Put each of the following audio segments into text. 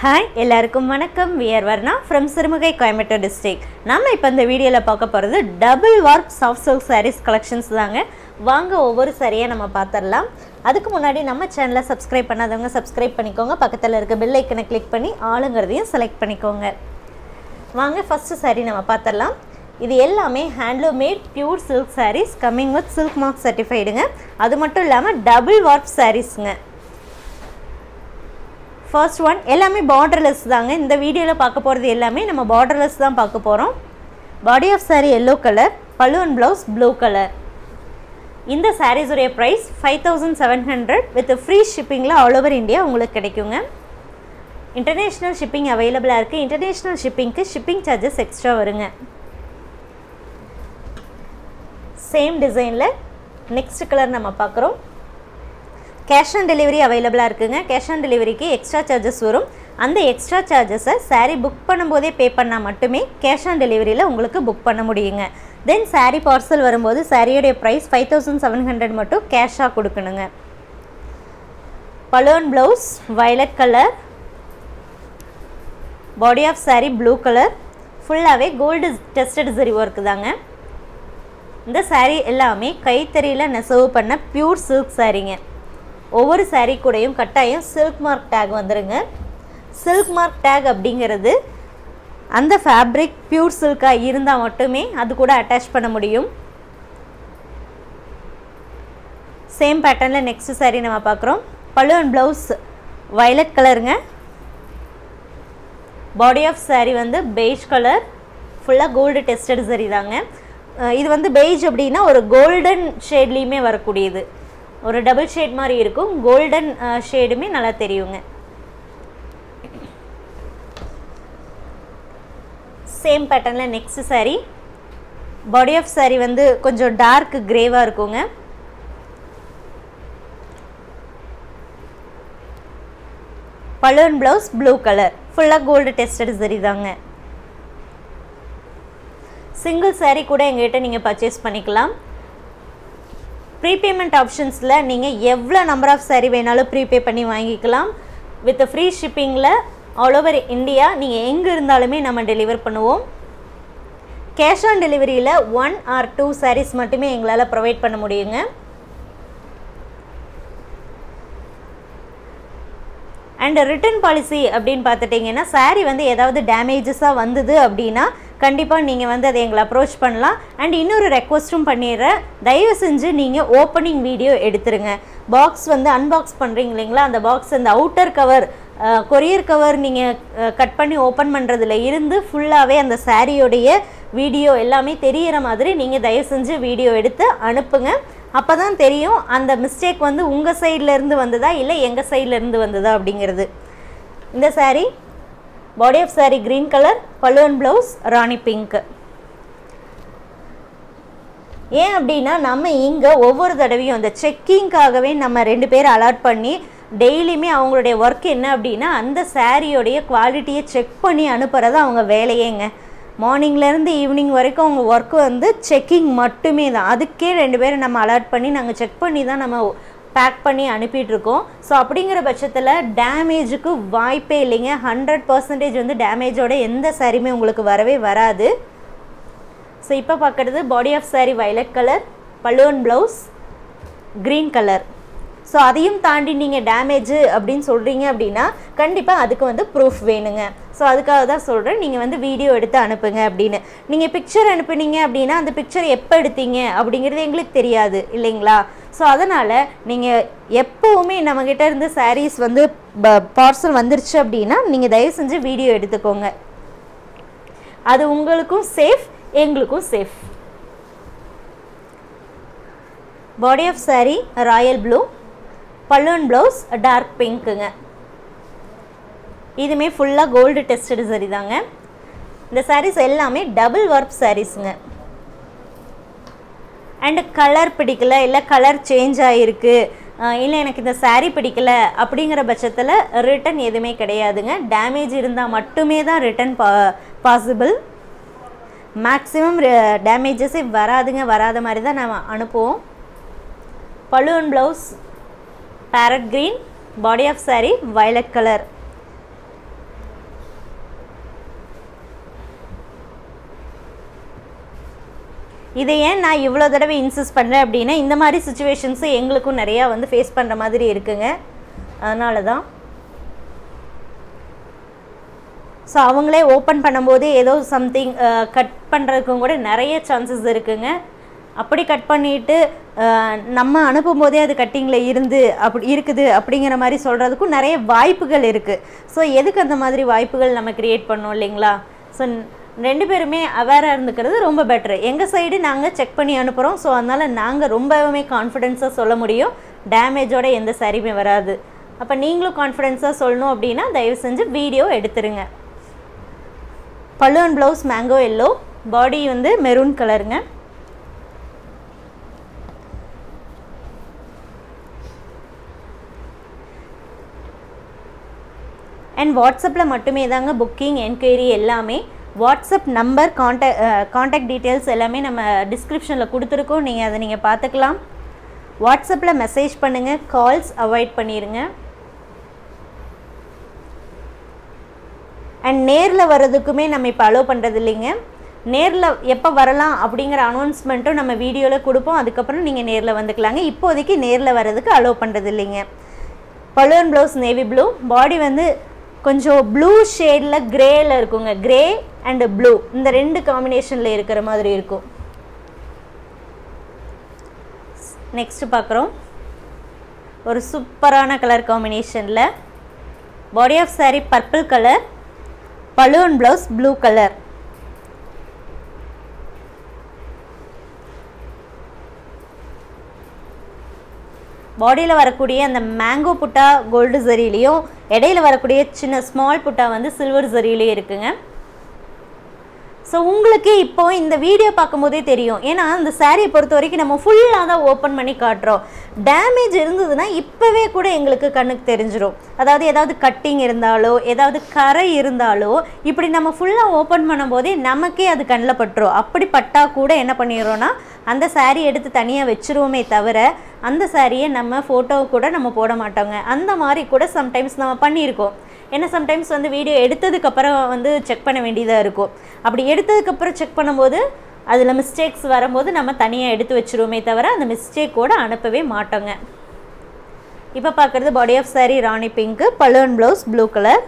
hi எல்லாருக்கும் வணக்கம் we're Varna from Sirumugai Coimbatore district நம்ம இப்போ இந்த வீடியோவில் பார்க்க போகிறது double warp soft silk sarees collections தாங்க வாங்க ஒவ்வொரு சாரியாக நம்ம பார்த்துடலாம் அதுக்கு முன்னாடி நம்ம சேனலை சப்ஸ்கிரைப் பண்ணாதவங்க சப்ஸ்கிரைப் பண்ணிக்கோங்க பக்கத்தில் இருக்க பெல் ஐக்கனை கிளிக் பண்ணி ஆளுங்கிறதையும் செலக்ட் பண்ணிக்கோங்க வாங்க ஃபஸ்ட்டு saree நம்ம பார்த்துடலாம் இது எல்லாமே handloom made pure silk sarees coming with silk mark சர்டிஃபைடுங்க அது மட்டும் இல்லாமல் டபுள் வார்ப் சாரீஸுங்க ஃபர்ஸ்ட் ஒன் எல்லாமே பார்டர்லெஸ் தாங்க இந்த வீடியோவில் பார்க்க போகிறது எல்லாமே நம்ம பார்டர்லெஸ் தான் பார்க்க போகிறோம் body of saree yellow colour balloon blouse blue colour இந்த சாரீஸுடைய price five thousand seven hundred with free ஷிப்பிங்கில் ஆல் ஓவர் இந்தியா உங்களுக்கு கிடைக்குங்க இன்டர்நேஷ்னல் ஷிப்பிங் அவைலபிளாக இருக்குது இன்டர்நேஷ்னல் ஷிப்பிங்க்கு ஷிப்பிங் சார்ஜஸ் எக்ஸ்ட்ரா வருங்க சேம் டிசைனில் நெக்ஸ்ட் கலர் நம்ம பார்க்குறோம் கேஷ் ஆன் டெலிவரி அவைலபிளாக இருக்குங்க கேஷ் ஆன் டெலிவரிக்கு எக்ஸ்ட்ரா சார்ஜஸ் வரும் அந்த எக்ஸ்ட்ரா சார்ஜஸை saree புக் பண்ணும்போதே பே பண்ணால் மட்டுமே கேஷ் ஆன் டெலிவரியில் உங்களுக்கு புக் பண்ண முடியுங்க தென் saree பார்சல் வரும்போது சாரியோடைய price five thousand seven hundred மட்டும் கேஷாக கொடுக்கணுங்க balloon blouse violet colour body of saree blue colour ஃபுல்லாகவே கோல்டு டெஸ்டட் சரி ஒர்க்கு தாங்க இந்த saree எல்லாமே கைத்தறியில் நெசவு பண்ண பியூர் சில்க் சாரீங்க ஒவ்வொரு saree கூடயும் கட்டாயம் சில்க் மார்க் டேக் வந்துருங்க சில்க் மார்க் டேக் அப்படிங்கிறது அந்த ஃபேப்ரிக் பியூர் சில்காக இருந்தால் மட்டுமே அது கூட அட்டாச் பண்ண முடியும் சேம் பேட்டர்னில் நெக்ஸ்ட் saree நம்ம பார்க்குறோம் பல்லு அண்ட் ப்ளவுஸ் வயலட் கலருங்க பாடி ஆஃப் saree வந்து பெய்ஜ் கலர் ஃபுல்லாக கோல்டு டெஸ்டட் சரி தாங்க அஹ் இது வந்து பெய்ஜ் அப்படின்னா ஒரு கோல்டன் ஷேட்லேயுமே வரக்கூடியது ஒரு டபுள் ஷேட் மாதிரி இருக்கும் கோல்டன் ஷேடுமே நல்லா தெரியுங்க சேம் பேட்டர்னில் next saree body of saree வந்து கொஞ்சம் டார்க் கிரேவாக இருக்குங்க பலூன் ப்ளவுஸ் ப்ளூ கலர் ஃபுல்லாக கோல்டு டெஸ்டட் சரி தாங்க சிங்கிள் saree கூட எங்ககிட்ட நீங்கள் பர்ச்சேஸ் பண்ணிக்கலாம் ப்ரீபேமெண்ட் ஆப்ஷன்ஸில் நீங்கள் எவ்வளோ நம்பர் ஆஃப் saree வேணாலும் ப்ரீபே பண்ணி வாங்கிக்கலாம் வித் ஃப்ரீ ஷிப்பிங்கில் ஆல் ஓவர் இந்தியா நீங்கள் எங்கே இருந்தாலுமே நம்ம டெலிவர் பண்ணுவோம் கேஷ் ஆன் டெலிவரியில் ஒன் ஆர் டூ sarees மட்டுமே எங்களால் ப்ரொவைட் பண்ண முடியுங்க அண்ட் ரிட்டர்ன் பாலிசி அப்படின்னு பார்த்துட்டிங்கன்னா saree வந்து ஏதாவது டேமேஜஸாக வந்தது அப்படின்னா கண்டிப்பாக நீங்கள் வந்து அதை எங்களை அப்ரோச் பண்ணலாம் அண்ட் இன்னொரு ரெக்வஸ்ட்டும் பண்ணிடுறேன் தயவு செஞ்சு நீங்கள் ஓப்பனிங் வீடியோ எடுத்துருங்க பாக்ஸ் வந்து அன்பாக்ஸ் பண்ணுறீங்க இல்லைங்களா அந்த பாக்ஸ் அந்த அவுட்டர் கவர் கொரியர் கவர் நீங்கள் கட் பண்ணி ஓப்பன் பண்ணுறதுல இருந்து ஃபுல்லாகவே அந்த சாரியோடைய வீடியோ எல்லாமே தெரியிற மாதிரி நீங்கள் தயவு செஞ்சு வீடியோ எடுத்து அனுப்புங்க அப்போ தான் தெரியும் அந்த மிஸ்டேக் வந்து உங்கள் சைட்லேருந்து வந்ததா இல்லை எங்கள் சைட்லேருந்து வந்ததா அப்படிங்கிறது இந்த saree body of saree green colour balloon blouse rani pink ஏன் அப்படின்னா நம்ம இங்கே ஒவ்வொரு தடவையும் அந்த செக்கிங்காகவே நம்ம ரெண்டு பேர் அலாட் பண்ணி டெய்லியுமே அவங்களுடைய ஒர்க் என்ன அப்படின்னா அந்த சாரியோடைய குவாலிட்டியை செக் பண்ணி அனுப்புறது அவங்க வேலையேங்க மார்னிங்லேருந்து ஈவினிங் வரைக்கும் அவங்க ஒர்க்கு வந்து செக்கிங் மட்டுமே தான் அதுக்கே ரெண்டு பேரும் நம்ம அலாட் பண்ணி நாங்கள் செக் பண்ணி தான் நம்ம பேக் பண்ணி அனுப்பிட்டுருக்கோம் ஸோ அப்படிங்கிற பட்சத்தில் டேமேஜுக்கு வாய்ப்பே இல்லைங்க ஹண்ட்ரட் பர்சன்டேஜ் வந்து டேமேஜோட எந்த சாரியுமே உங்களுக்கு வரவே வராது ஸோ இப்போ பார்க்குறது body of saree violet colour பல்லுவன் ப்ளவுஸ் க்ரீன் கலர் ஸோ அதையும் தாண்டி நீங்கள் டேமேஜு அப்படின்னு சொல்கிறீங்க அப்படின்னா கண்டிப்பாக அதுக்கு வந்து ப்ரூஃப் வேணுங்க ஸோ அதுக்காக தான் சொல்கிறேன் நீங்கள் வந்து வீடியோ எடுத்து அனுப்புங்க அப்படின்னு நீங்கள் பிக்சர் அனுப்புனீங்க அப்படின்னா அந்த பிக்சர் எப்போ எடுத்தீங்க அப்படிங்கிறது எங்களுக்கு தெரியாது இல்லைங்களா ஸோ அதனால் நீங்கள் எப்போவுமே நம்மக்கிட்ட இருந்து sarees வந்து பார்சல் வந்துருச்சு அப்படின்னா நீங்கள் தயவு செஞ்சு வீடியோ எடுத்துக்கோங்க அது உங்களுக்கும் சேஃப் எங்களுக்கும் safe body of saree royal blue பல்லுவன் ப்ளவுஸ் டார்க் பிங்க்குங்க இதுவுமே ஃபுல்லாக கோல்டு டெஸ்டட் சரி தாங்க இந்த sarees எல்லாமே டபுள் ஒர்க் சாரீஸுங்க அண்டு கலர் பிடிக்கல இல்லை கலர் சேஞ்ச் ஆகிருக்கு இல்லை எனக்கு இந்த saree பிடிக்கல அப்படிங்கிற பட்சத்தில் ரிட்டன் எதுவுமே கிடையாதுங்க டேமேஜ் இருந்தால் மட்டுமே தான் ரிட்டன் பா பாசிபிள் மேக்ஸிமம் டேமேஜஸே வராதுங்க வராத மாதிரி தான் நம்ம அனுப்புவோம் balloon blouse parrot green body of saree violet colour இதை ஏன் நான் இவ்வளோ தடவை இன்சிஸ்ட் பண்ணுறேன் அப்படின்னா இந்த மாதிரி சுச்சுவேஷன்ஸு எங்களுக்கும் நிறையா வந்து ஃபேஸ் பண்ணுற மாதிரி இருக்குங்க அதனால தான் ஸோ அவங்களே ஓப்பன் பண்ணும்போது ஏதோ சம்திங் கட் பண்ணுறதுக்கும் கூட நிறைய சான்சஸ் இருக்குங்க அப்படி கட் பண்ணிவிட்டு நம்ம அனுப்பும் போதே அது கட்டிங்கில் இருந்து அப்படி இருக்குது அப்படிங்கிற மாதிரி சொல்கிறதுக்கும் நிறைய வாய்ப்புகள் இருக்குது ஸோ எதுக்கு அந்த மாதிரி வாய்ப்புகள் நம்ம க்ரியேட் பண்ணோம் இல்லைங்களா ஸோ ரெண்டு பேருமே அவேராக இருந்துக்கிறது ரொம்ப பெட்ரு எங்கள் சைடு நாங்கள் செக் பண்ணி அனுப்புகிறோம் ஸோ அதனால் நாங்கள் ரொம்பவுமே கான்ஃபிடென்ஸாக சொல்ல முடியும் டேமேஜோட எந்த சரியுமே வராது அப்போ நீங்களும் கான்ஃபிடென்ஸாக சொல்லணும் அப்படின்னா தயவு செஞ்சு வீடியோ எடுத்துருங்க பல்லுவன் ப்ளவுஸ் மேங்கோ எல்லோ பாடி வந்து மெரூன் கலருங்க அண்ட் வாட்ஸ்அப்பில் மட்டுமே தாங்க புக்கிங் என்கொயரி எல்லாமே WhatsApp number contact contact details எல்லாமே நம்ம டிஸ்கிரிப்ஷனில் கொடுத்துருக்கோம் நீங்கள் அதை நீங்கள் பார்த்துக்கலாம் வாட்ஸ்அப்பில் மெசேஜ் பண்ணுங்கள் கால்ஸ் அவாய்ட் பண்ணிடுங்க அண்ட் நேரில் வர்றதுக்குமே நம்ம இப்போ அலோவ் பண்ணுறது இல்லைங்க நேரில் எப்போ வரலாம் அப்படிங்கிற அனௌன்ஸ்மெண்ட்டும் நம்ம வீடியோவில் கொடுப்போம் அதுக்கப்புறம் நீங்கள் நேரில் வந்துக்கலாங்க இப்போதைக்கு நேரில் வர்றதுக்கு அலோவ் பண்ணுறது இல்லைங்க balloon blouse navy blue body வந்து கொஞ்சம் ப்ளூ ஷேடில் கிரேயில் இருக்குங்க கிரே அண்டு ப்ளூ இந்த ரெண்டு காம்பினேஷனில் இருக்கிற மாதிரி இருக்கும் நெக்ஸ்ட்டு பார்க்குறோம் ஒரு சூப்பரான கலர் காம்பினேஷனில் body of saree purple colour balloon blouse blue colour பாடியில் வரக்கூடிய அந்த மேங்கோ புட்டா கோல்டு ஜரிலையும் இடையில வரக்கூடிய சின்ன ஸ்மால் புட்டா வந்து சில்வர் ஜரிலையும் இருக்குங்க ஸோ உங்களுக்கு இப்போ இந்த வீடியோ பார்க்கும்போதே தெரியும் ஏன்னா அந்த சாரியை பொறுத்த வரைக்கும் நம்ம ஃபுல்லாக தான் ஓப்பன் பண்ணி காட்டுறோம் டேமேஜ் இருந்ததுன்னா இப்போவே கூட எங்களுக்கு கண்ணுக்கு தெரிஞ்சிடும் அதாவது ஏதாவது கட்டிங் இருந்தாலோ ஏதாவது கரை இருந்தாலோ இப்படி நம்ம ஃபுல்லாக ஓப்பன் பண்ணும்போதே நமக்கே அது கண்ணில் பட்டுரும் அப்படி பட்டால் கூட என்ன பண்ணிடுறோன்னா அந்த சாரீ எடுத்து தனியாக வச்சுருவோமே தவிர அந்த சாரியை நம்ம ஃபோட்டோ கூட நம்ம போட மாட்டோங்க அந்த மாதிரி கூட சம்டைம்ஸ் நம்ம பண்ணியிருக்கோம் ஏன்னா சம்டைம்ஸ் வந்து வீடியோ எடுத்ததுக்கப்புறம் வந்து செக் பண்ண வேண்டியதாக இருக்கும் அப்படி எடுத்ததுக்கப்புறம் செக் பண்ணும்போது அதில் மிஸ்டேக்ஸ் வரும்போது நம்ம தனியாக எடுத்து வச்சுருவோமே தவிர அந்த மிஸ்டேக்கோடு அனுப்பவே மாட்டோங்க இப்போ பார்க்குறது body of saree rani pink balloon blouse blue colour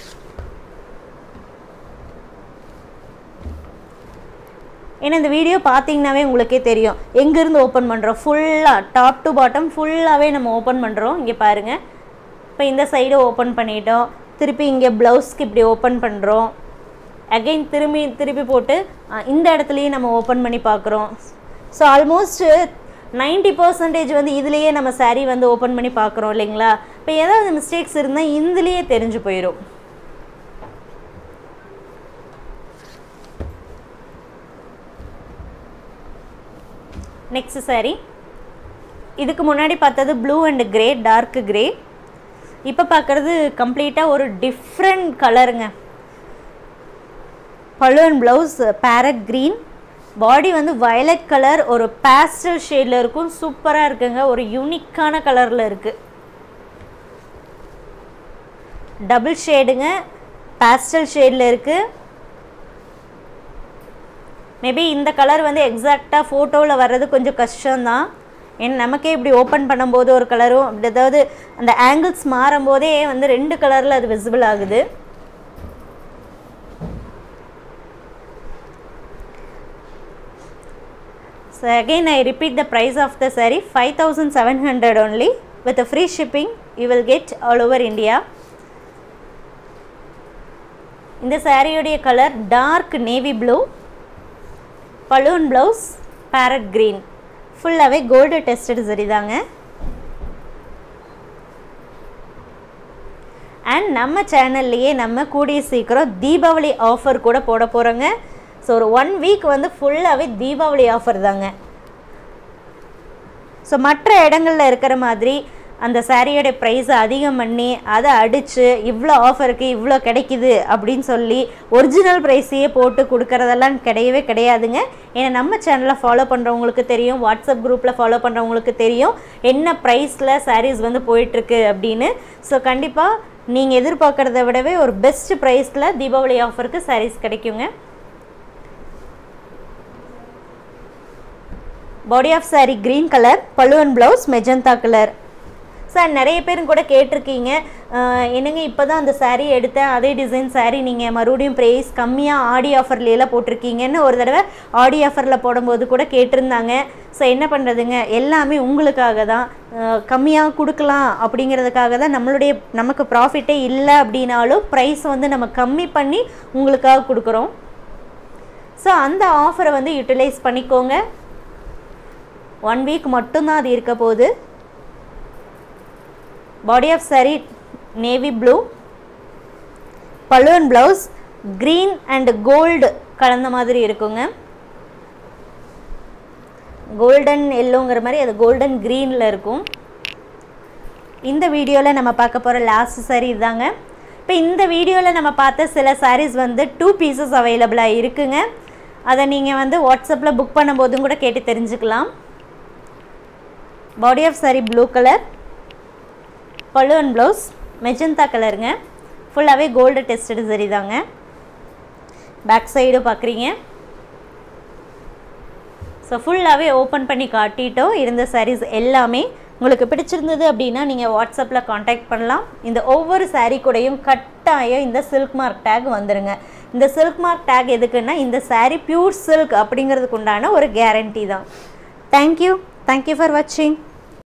ஏன்னா இந்த வீடியோ பார்த்தீங்கன்னாவே உங்களுக்கே தெரியும் எங்கேருந்து ஓப்பன் பண்ணுறோம் ஃபுல்லாக டாப் டு பாட்டம் ஃபுல்லாகவே நம்ம ஓப்பன் பண்ணுறோம் இங்கே பாருங்கள் இப்போ இந்த சைடு ஓப்பன் பண்ணிட்டோம் திருப்பி இங்கே ப்ளவுஸ்க்கு இப்படி ஓப்பன் பண்ணுறோம் அகைன் திரும்பி திருப்பி போட்டு இந்த இடத்துலையும் நம்ம ஓப்பன் பண்ணி பார்க்குறோம் ஸோ ஆல்மோஸ்ட்டு நைன்ட்டி பர்சன்டேஜ் வந்து இதுலேயே நம்ம சாரீ வந்து ஓப்பன் பண்ணி பார்க்குறோம் இல்லைங்களா இப்போ ஏதாவது மிஸ்டேக்ஸ் இருந்தால் இதுலேயே தெரிஞ்சு போயிடும் நெக்ஸ்ட் சாரீ இதுக்கு முன்னாடி பார்த்தது blue and grey dark grey இப்போ பார்க்குறது கம்ப்ளீட்டாக ஒரு டிஃப்ரெண்ட் கலருங்க balloon blouse parrot green body வந்து வயலட் கலர் ஒரு பேஸ்டல் ஷேடில் இருக்கும் சூப்பராக இருக்குங்க ஒரு யூனிக்கான கலரில் இருக்குது டபுள் ஷேடுங்க பேஸ்டல் ஷேடில் இருக்குது மேபி இந்த கலர் வந்து எக்ஸாக்டாக ஃபோட்டோவில் வர்றது கொஞ்சம் கஷ்டம்தான் ஏன்னா நமக்கே இப்படி ஓப்பன் பண்ணும்போது ஒரு கலரும் அப்படி ஏதாவது அந்த ஆங்கிள்ஸ் மாறும்போதே வந்து ரெண்டு கலரில் அது விசிபிள் ஆகுது so again I repeat the price of the saree five thousand seven hundred only with free shipping you will get all over India இந்த சாரியுடைய colour dark navy blue balloon blouse parrot green ஃபுல்லாகவே gold tested zari தாங்க and நம்ம சேனல்லையே நம்ம கூடிய சீக்கிரம் Deepavali offer கூட போட போகிறோங்க ஸோ ஒரு ஒன் வீக் வந்து ஃபுல்லாகவே தீபாவளி ஆஃபர் தாங்க ஸோ மற்ற இடங்களில் இருக்கிற மாதிரி அந்த சாரியோட ப்ரைஸை அதிகம் பண்ணி அதை அடித்து இவ்வளோ ஆஃபருக்கு இவ்வளோ கிடைக்குது அப்படின்னு சொல்லி ஒரிஜினல் ப்ரைஸையே போட்டு கொடுக்கறதெல்லாம் கிடையவே கிடையாதுங்க ஏன்னா நம்ம சேனலை ஃபாலோ பண்ணுறவங்களுக்கு தெரியும் வாட்ஸ்அப் குரூப்பில் ஃபாலோ பண்ணுறவங்களுக்கு தெரியும் என்ன ப்ரைஸில் சாரீஸ் வந்து போயிட்டுருக்கு அப்படின்னு ஸோ கண்டிப்பாக நீங்கள் எதிர்பார்க்குறத விடவே ஒரு பெஸ்ட் ப்ரைஸில் தீபாவளி ஆஃபருக்கு சாரீஸ் கிடைக்குங்க body of saree green colour பழுவன் ப்ளவுஸ் மெஜந்தா கலர் சார் நிறைய பேரும் கூட கேட்டிருக்கீங்க அஹ், என்னங்க இப்போ தான் அந்த saree எடுத்தேன் அதே டிசைன் saree நீங்கள் மறுபடியும் ப்ரைஸ் கம்மியாக ஆடி ஆஃபர்லாம் போட்டிருக்கீங்கன்னு ஒரு தடவை ஆடி ஆஃபரில் போடும்போது கூட கேட்டிருந்தாங்க ஸோ என்ன பண்ணுறதுங்க எல்லாமே உங்களுக்காக தான் கம்மியாக கொடுக்கலாம் அப்படிங்கிறதுக்காக தான் நம்மளுடைய நமக்கு ப்ராஃபிட்டே இல்லை அப்படின்னாலும் ப்ரைஸ் வந்து நம்ம கம்மி பண்ணி உங்களுக்காக கொடுக்குறோம் ஸோ அந்த ஆஃபரை வந்து யூட்டிலைஸ் பண்ணிக்கோங்க ஒன் வீக் மட்டும்தான் அது இருக்க போகுது body of saree navy blue balloon blouse green and gold கலந்த மாதிரி இருக்குங்க கோல்டன் எல்லோங்கிற மாதிரி அது கோல்டன் க்ரீனில் இருக்கும் இந்த வீடியோவில் நம்ம பார்க்க போகிற லாஸ்ட் saree இதுதாங்க இப்போ இந்த வீடியோவில் நம்ம பார்த்த சில sarees வந்து டூ பீசஸ் அவைலபிளாக இருக்குங்க அதை நீங்கள் வந்து வாட்ஸ்அப்பில் புக் பண்ணும்போதும் கூட கேட்டு தெரிஞ்சுக்கலாம் body of saree blue colour பழுவன் ப்ளவுஸ் மெஜந்தா கலருங்க ஃபுல்லாகவே கோல்டு டெஸ்டட் சரி தாங்க பேக் சைடு பார்க்குறீங்க ஸோ ஃபுல்லாகவே ஓப்பன் பண்ணி காட்டிட்டோம் இருந்த sarees எல்லாமே உங்களுக்கு பிடிச்சிருந்தது அப்படின்னா நீங்கள் வாட்ஸ்அப்பில் காண்டாக்ட் பண்ணலாம் இந்த ஒவ்வொரு saree கூடயும் கட்டாயம் இந்த சில்க் மார்க் டேக் வந்துருங்க இந்த சில்க் மார்க் டேக் எதுக்குன்னா இந்த saree பியூர் சில்க் அப்படிங்கிறதுக்கு உண்டான ஒரு கேரண்டி தான் தேங்க்யூ தேங்க்யூ ஃபார் வாட்சிங்